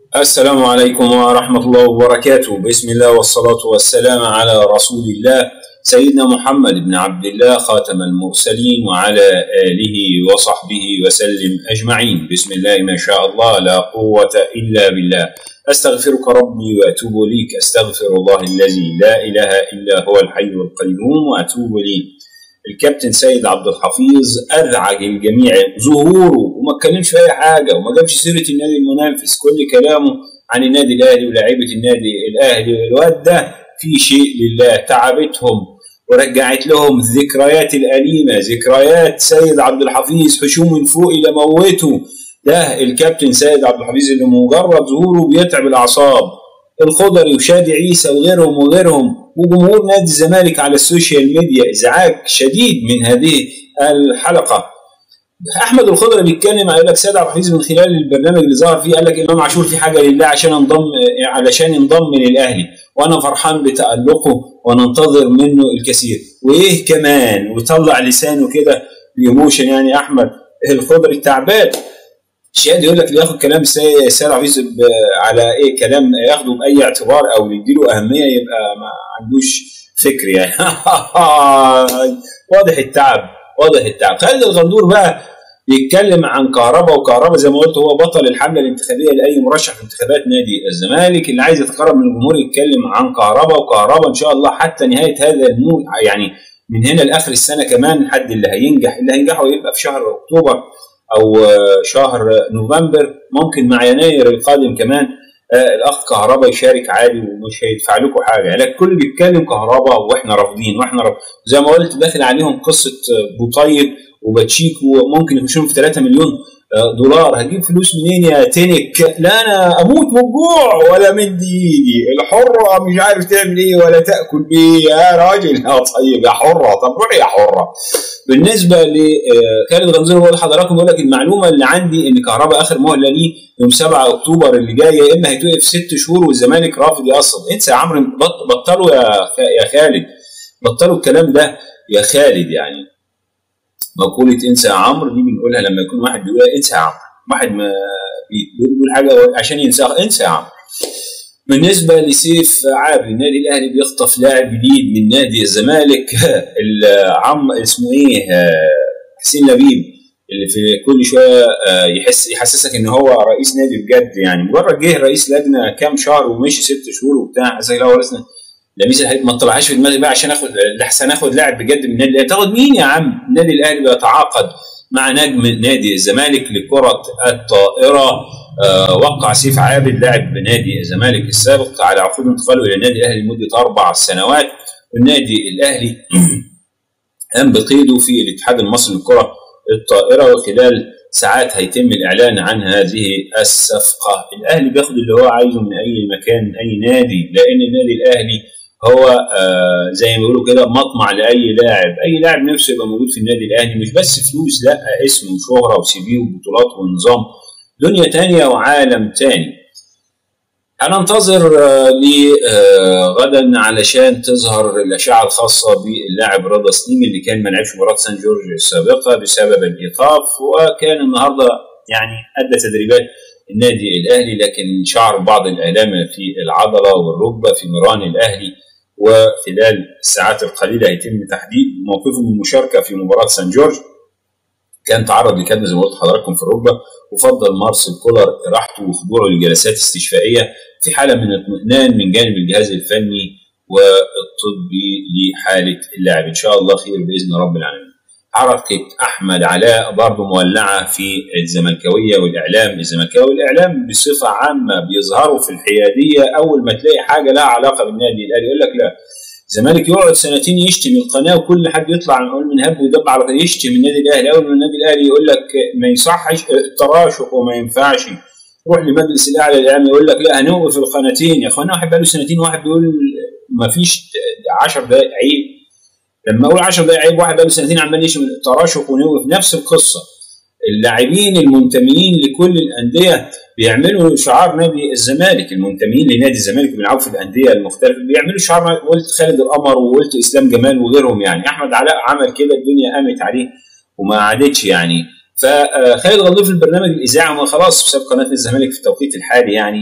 السلام عليكم ورحمة الله وبركاته بسم الله والصلاة والسلام على رسول الله سيدنا محمد بن عبد الله خاتم المرسلين وعلى آله وصحبه وسلم أجمعين بسم الله ما شاء الله لا قوة إلا بالله أستغفرك ربي وأتوب إليك أستغفر الله الذي لا إله إلا هو الحي القيوم وأتوب إليه الكابتن سيد عبد الحفيظ أذعج الجميع ظهوره وما اتكلمش في أي حاجة وما جابش سيرة النادي المنافس كل كلامه عن النادي الأهلي ولاعيبة النادي الأهلي الواد ده في شيء لله تعبتهم ورجعت لهم الذكريات الأليمة ذكريات سيد عبد الحفيظ حشوم من فوق إلى موته ده الكابتن سيد عبد الحفيظ اللي مجرد ظهوره بيتعب الأعصاب الخضري وشادي عيسى وغيرهم وغيرهم وجمهور نادي الزمالك على السوشيال ميديا ازعاج شديد من هذه الحلقه احمد الخضري بيتكلم يقول لك سيد عبد الحفيظ من خلال البرنامج اللي ظهر فيه قال لك امام عاشور في حاجه لله عشان انضم علشان ينضم للاهلي وانا فرحان بتالقه وننتظر منه الكثير وايه كمان وطلع لسانه كده بيموشن يعني احمد الخضري تعبان شهاد يقول لك اللي ياخد كلام سيد عفيظ على ايه كلام ياخده باي اعتبار او يديله اهميه يبقى ما عندوش فكر يعني واضح التعب واضح التعب خالد الغندور بقى يتكلم عن كهرباء وكهرباء زي ما قلت هو بطل الحمله الانتخابيه لاي مرشح في انتخابات نادي الزمالك اللي عايز يتقرب من الجمهور يتكلم عن كهرباء وكهرباء ان شاء الله حتى نهايه هذا المو يعني من هنا لاخر السنه كمان حد اللي هينجح اللي هينجحه يبقى في شهر اكتوبر او شهر نوفمبر ممكن مع يناير القادم كمان آه الاخ كهرباء يشارك عادي ومش هيدفع لكم حاجه يعني الكل بيتكلم كهرباء واحنا رافضين واحنا رافضين زي ما قلت داخل عليهم قصه بوطيب وباتشيك وممكن يخشون في 3 مليون دولار هجيب فلوس منين يا تنك لا انا اموت من الجوع ولا مد ايدي الحره مش عارف تعمل ايه ولا تاكل ايه يا راجل يا طيب يا حره طب روح يا حره بالنسبه لخالد غنزور بقول لحضراتكم بقول لك المعلومه اللي عندي ان كهرباء اخر مهله ليه يوم 7 اكتوبر اللي جاي يا اما هيتوقف ست شهور والزمالك رافض يقصد انسى يا عمرو بطلوا يا يا خالد بطلوا الكلام ده يا خالد يعني مقولة انسى يا عمرو دي بنقولها لما يكون واحد بيقول انسى يا عمرو واحد ما بيقول حاجة عشان ينساها انسى يا عمرو بالنسبة لسيف عابي النادي الأهلي بيخطف لاعب جديد من نادي الزمالك العم اسمه إيه حسين لبيب اللي في كل شوية يحس يحسسك إن هو رئيس نادي بجد يعني مجرد جه رئيس لجنة كام شهر ومشي ست شهور وبتاع حسسك لا هو لميس ما طلعهاش في دماغي بقى عشان اخد لحسن اخد لاعب بجد من النادي الاهلي تاخد مين يا عم؟ النادي الاهلي بيتعاقد مع نجم نادي الزمالك لكرة الطائرة آه وقع سيف عابد لاعب بنادي الزمالك السابق على عقود انتقاله الى النادي الاهلي لمدة اربع سنوات والنادي الاهلي قام بقيده في الاتحاد المصري للكرة الطائرة وخلال ساعات هيتم الاعلان عن هذه الصفقة الاهلي بياخد اللي هو عايزه من اي مكان اي نادي لان النادي الاهلي هو آه زي ما بيقولوا كده مطمع لاي لاعب، اي لاعب نفسه يبقى موجود في النادي الاهلي مش بس فلوس لا اسم وشهره وسي في وبطولات ونظام دنيا تانية وعالم تاني. هننتظر آه لغدا آه علشان تظهر الاشعه الخاصه باللاعب رضا سليم اللي كان ما لعبش مباراه سان جورج السابقه بسبب الايقاف وكان النهارده يعني ادى تدريبات النادي الاهلي لكن شعر بعض الالام في العضله والركبه في مران الاهلي وخلال الساعات القليله هيتم تحديد موقفه من المشاركه في مباراه سان جورج كان تعرض لكدمه زي ما قلت لحضراتكم في الركبه وفضل مارسيل كولر راحته وخضوعه لجلسات استشفائيه في حاله من الاطمئنان من جانب الجهاز الفني والطبي لحاله اللاعب ان شاء الله خير باذن رب العالمين. حركه احمد علاء برضه مولعه في الزملكاويه والاعلام الزملكاوي والاعلام بصفه عامه بيظهروا في الحياديه اول ما تلاقي حاجه لها علاقه بالنادي الاهلي يقول لك لا الزمالك يقعد سنتين يشتم القناه وكل حد يطلع نقول من هب ودب على يشتم النادي الاهلي اول ما النادي الاهلي يقول لك ما يصحش التراشق وما ينفعش روح لمجلس الاعلى الاعلامي يقول لك لا هنوقف القناتين يا اخوانا واحد بقاله سنتين واحد بيقول ما فيش 10 دقائق عيب لما اقول 10 دقائق عيب واحد بقاله سنتين عمال يشتم التراشق ونوقف نفس القصه اللاعبين المنتميين لكل الانديه بيعملوا شعار نادي الزمالك المنتمين لنادي الزمالك بيلعبوا في الانديه المختلفه بيعملوا شعار قلت خالد القمر وقلت اسلام جمال وغيرهم يعني احمد علاء عمل كده الدنيا قامت عليه وما عادتش يعني فخالد غندور في البرنامج الاذاعي هو خلاص بسبب قناه الزمالك في التوقيت الحالي يعني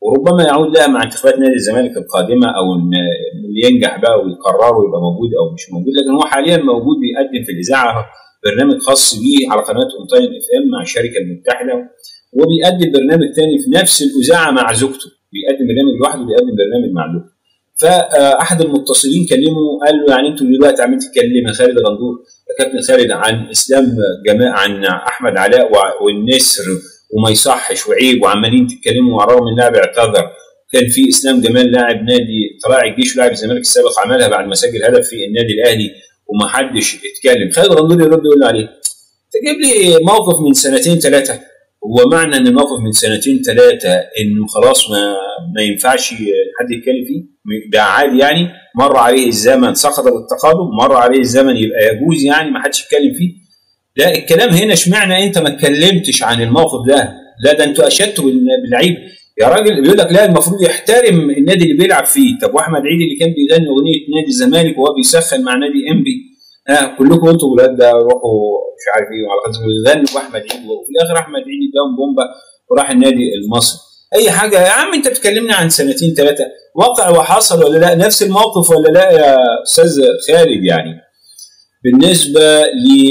وربما يعود لها مع انتخابات نادي الزمالك القادمه او اللي ينجح بقى ويقرر ويبقى موجود او مش موجود لكن هو حاليا موجود بيقدم في الاذاعه برنامج خاص بيه على قناه اونتاين اف ام مع الشركه المتحده وبيقدم برنامج تاني في نفس الاذاعه مع زوجته بيقدم برنامج لوحده وبيقدم برنامج مع زوجته فاحد المتصلين كلمه قال له يعني انتوا دلوقتي عمالين تتكلم يا خالد غندور يا كابتن خالد عن اسلام جماعه عن احمد علاء والنسر وما يصحش وعيب وعمالين تتكلموا مع رغم اللاعب اعتذر كان في اسلام جمال لاعب نادي طلائع الجيش لاعب الزمالك السابق عملها بعد ما سجل هدف في النادي الاهلي وما حدش اتكلم خالد غندور يرد يقول له عليه تجيب لي موقف من سنتين ثلاثه هو معنى ان الموقف من سنتين ثلاثه انه خلاص ما ما ينفعش حد يتكلم فيه ده عادي يعني مر عليه الزمن سقط بالتقادم مر عليه الزمن يبقى يجوز يعني ما حدش يتكلم فيه لا الكلام هنا اشمعنى انت ما اتكلمتش عن الموقف ده لا ده انتوا اشدتوا باللعيب يا راجل بيقول لك لا المفروض يحترم النادي اللي بيلعب فيه طب واحمد عيد اللي كان بيغني اغنيه نادي الزمالك وهو بيسخن مع نادي انبي ها كلكم انتوا ولاد ده روحوا مش عارف ايه وعلى قدر بيغنوا واحمد عيد وفي الاخر احمد عيد اداهم بومبا وراح النادي المصري اي حاجه يا عم انت بتكلمنا عن سنتين ثلاثه واقع وحصل ولا لا نفس الموقف ولا لا يا استاذ خالد يعني بالنسبه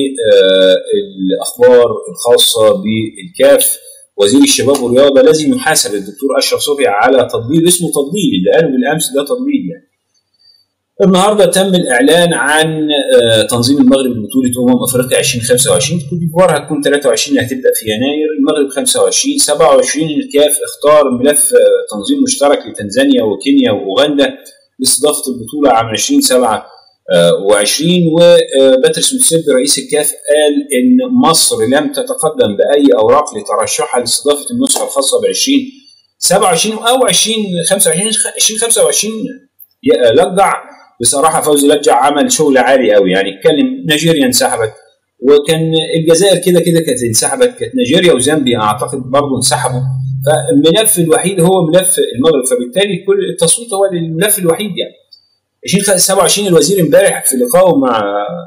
للاخبار الخاصه بالكاف وزير الشباب والرياضه لازم يحاسب الدكتور اشرف صبحي على تضليل اسمه تضليل اللي قاله بالامس ده تضليل يعني النهارده تم الاعلان عن تنظيم المغرب لبطوله امم افريقيا 2025 كوت ديفوار هتكون 23 هتبدا في يناير المغرب 25 27 الكاف اختار ملف تنظيم مشترك لتنزانيا وكينيا واوغندا لاستضافه البطوله عام 2027 وعشرين وباتريس موتسيبي رئيس الكاف قال ان مصر لم تتقدم باي اوراق لترشحها لاستضافه النسخه الخاصه ب 20 27 او 20 25 2025 لجع بصراحه فوزي لجع عمل شغل عالي قوي يعني اتكلم نيجيريا انسحبت وكان الجزائر كده كده كانت انسحبت كانت نيجيريا وزامبيا اعتقد برضه انسحبوا فالملف الوحيد هو ملف المغرب فبالتالي كل التصويت هو الملف الوحيد يعني 2027 الوزير امبارح في لقائه مع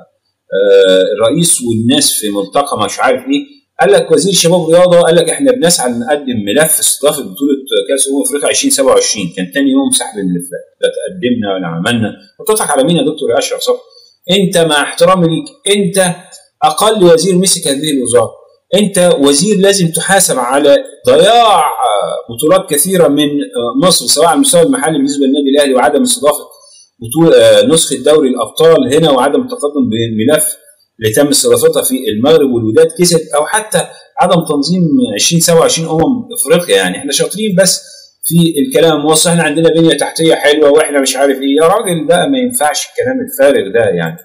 الرئيس والناس في ملتقى مش عارف ايه قال لك وزير الشباب والرياضه قال لك احنا بنسعى نقدم ملف استضافه بطوله كاس امم افريقيا 2027 كان ثاني يوم سحب الملفات لا تقدمنا ولا عملنا وتضحك على مين يا دكتور يا اشرف صبحي انت مع احترامي ليك انت اقل وزير مسك هذه الوزاره انت وزير لازم تحاسب على ضياع بطولات كثيره من مصر سواء على المستوى المحلي بالنسبه للنادي الاهلي وعدم استضافه بطوله نسخه دوري الابطال هنا وعدم التقدم بالملف اللي تم استضافتها في المغرب والوداد كسب او حتى عدم تنظيم 2027 امم افريقيا يعني احنا شاطرين بس في الكلام وصل احنا عندنا بنيه تحتيه حلوه واحنا مش عارف ايه يا راجل بقى ما ينفعش الكلام الفارغ ده يعني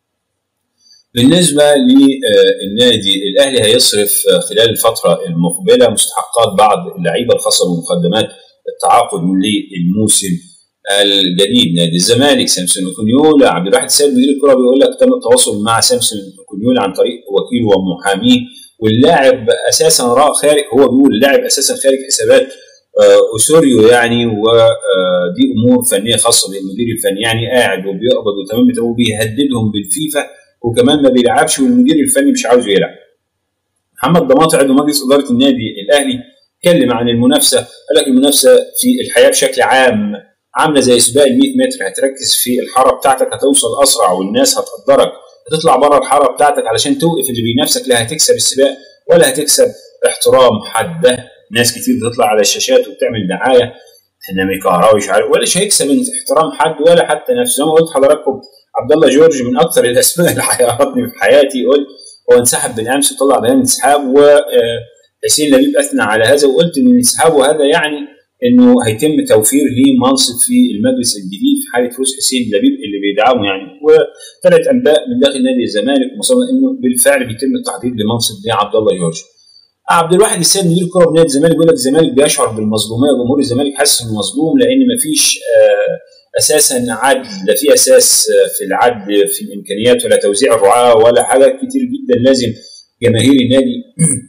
بالنسبه للنادي الاهلي هيصرف خلال الفتره المقبله مستحقات بعض اللعيبه الخاصه بمقدمات التعاقد للموسم الجديد نادي الزمالك سامسون كونيولا عبد الواحد السيد مدير الكره بيقول لك تم التواصل مع سامسون كونيولا عن طريق وكيله ومحاميه واللاعب اساسا راى خارج هو بيقول اللاعب اساسا خارج حسابات اسوريو يعني ودي امور فنيه خاصه بالمدير الفني يعني قاعد وبيقبض وتمام وبيهددهم بالفيفا وكمان ما بيلعبش والمدير الفني مش عاوزه يلعب. محمد ضماطي عضو مجلس اداره النادي الاهلي اتكلم عن المنافسه قال لك المنافسه في الحياه بشكل عام عامله زي سباق ال 100 متر هتركز في الحاره بتاعتك هتوصل اسرع والناس هتقدرك هتطلع بره الحاره بتاعتك علشان توقف اللي بينافسك لا هتكسب السباق ولا هتكسب احترام حد ده ناس كتير بتطلع على الشاشات وبتعمل دعايه انما كهراوي مش عارف ولا هيكسب احترام حد ولا حتى نفسه زي ما قلت لحضراتكم عبد الله جورج من اكثر الاسماء اللي حيرتني في حياتي قلت هو انسحب بالامس وطلع بيان انسحاب وحسين لبيب اثنى على هذا وقلت ان انسحابه هذا يعني انه هيتم توفير ليه منصب في المجلس الجديد في حاله فوز حسين لبيب اللي بيدعمه يعني وثلاث انباء من داخل نادي الزمالك وصلنا انه بالفعل بيتم التحضير لمنصب لعبد الله جورج. عبد الواحد السيد مدير الكره بنادي الزمالك بيقول لك الزمالك بيشعر بالمظلوميه جمهور الزمالك حاسس انه مظلوم لان مفيش اساسا عدل لا في اساس في العدل في الامكانيات ولا توزيع الرعاه ولا حاجات كتير جدا لازم جماهير النادي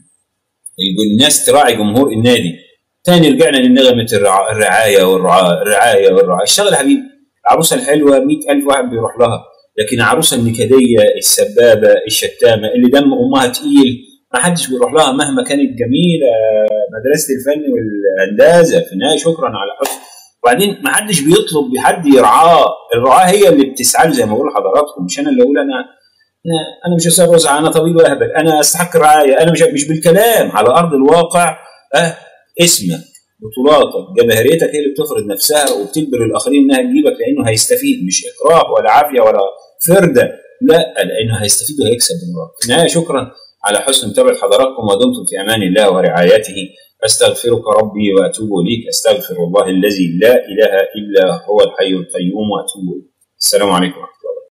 الناس تراعي جمهور النادي تاني رجعنا لنغمة الرعاية والرعاية الرعاية والرعاية اشتغل يا حبيبي العروسة الحلوة مئة ألف واحد بيروح لها لكن العروسة النكدية السبابة الشتامة اللي دم أمها تقيل ما حدش بيروح لها مهما كانت جميلة مدرسه الفن والهندسه في النهايه شكرا على حسن وبعدين ما حدش بيطلب حد يرعاه الرعاه هي اللي بتسعى زي ما بقول لحضراتكم مش انا اللي اقول انا أنا- انا مش استاذ رزع انا طبيب واهبل انا استحق الرعايه انا مش مش بالكلام على ارض الواقع أه اسمك بطولاتك جماهيريتك هي اللي بتفرض نفسها وبتجبر الاخرين انها تجيبك لانه هيستفيد مش اكراه ولا عافيه ولا فرده لا لانه هيستفيد وهيكسب من ورا. في النهايه شكرا على حسن متابعه حضراتكم ودمتم في امان الله ورعايته استغفرك ربي واتوب اليك استغفر الله الذي لا اله الا هو الحي القيوم واتوب اليه. السلام عليكم ورحمه الله